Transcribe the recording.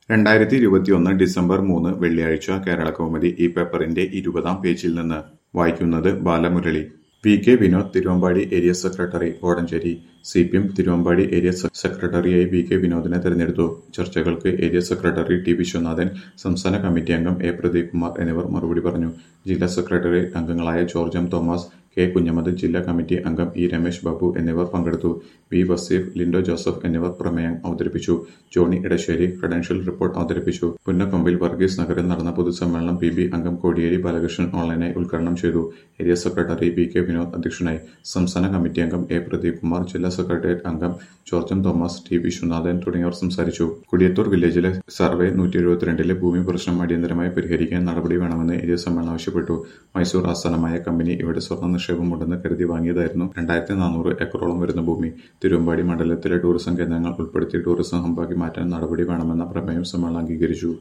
രണ്ടായിരത്തി ഇരുപത്തിയൊന്ന് ഡിസംബർ മൂന്ന് വെള്ളിയാഴ്ച കേരളകൗമുദി ഈ പേപ്പറിന്റെ ഇരുപതാം പേജിൽ നിന്ന് വായിക്കുന്നത് Balamurali V K Vinod Thiruvambadi area secretary Kodenchery C P M Thiruvambadi area സെ- സെക്രട്ടറിയായി വി കെ വിനോദിനെ തെരഞ്ഞെടുത്തു ചർച്ചകൾക്ക് ഏരിയ സെക്രട്ടറി ടി വിശ്വനാഥൻ സംസ്ഥാന കമ്മിറ്റി അംഗം എ പ്രദീപ് കുമാർ എന്നിവർ മറുപടി പറഞ്ഞു ജില്ലാ സെക്രട്ടറി അംഗങ്ങളായ George M Thomas K Kunhammad ജില്ലാ കമ്മിറ്റി അംഗം ഇ രമേശ് ബാബു എന്നിവർ പങ്കെടുത്തു വി വസീഫ് ലിൻഡോ ജോസഫ് എന്നിവർ പ്രമേയം അവതരിപ്പിച്ചു ജോണി ഇടശ്ശേരി ക്രെഡൻഷ്യൽ റിപ്പോർട്ട് അവതരിപ്പിച്ചു പുന്നക്കൊമ്പിൽ വർഗീസ് നഗറിൽ നടന്ന പൊതുസമ്മേളനം പി ബി അംഗം കോടിയേരി ബാലകൃഷ്ണൻ ഓൺലൈനായി ഉദ്ഘാടനം ചെയ്തു area secretary V K Vinod അധ്യക്ഷനായി സംസ്ഥാന കമ്മിറ്റി അംഗം എ പ്രദീപ് കുമാർ ജില്ലാ സെക്രട്ടേറിയറ്റ് അംഗം ജോർജൻ തോമസ് ടി വിശ്വനാഥൻ തുടങ്ങിയവർ സംസാരിച്ചു കുടിയത്തൂർ വില്ലേജിലെ സർവേ നൂറ്റി എഴുപത്തിരണ്ടിലെ ഭൂമി പ്രശ്നം അടിയന്തരമായി പരിഹരിക്കാൻ നടപടി വേണമെന്ന് ഏരിയ സമ്മേളനം ആവശ്യപ്പെട്ടു മൈസൂർ ആസ്ഥാനമായ കമ്പനി ഇവിടെ സ്വർണ്ണ നിക്ഷേപമുണ്ടെന്ന് കരുതി വാങ്ങിയതായിരുന്നു രണ്ടായിരത്തി നാനൂറ് ഏക്കറോളം വരുന്ന ഭൂമി തിരുവമ്പാടി മണ്ഡലത്തിലെ ടൂറിസം കേന്ദ്രങ്ങൾ ഉൾപ്പെടുത്തി ടൂറിസം ഹമ്പാക്കി മാറ്റാൻ നടപടി വേണമെന്ന പ്രമേയം സമ്മേളനം അംഗീകരിച്ചു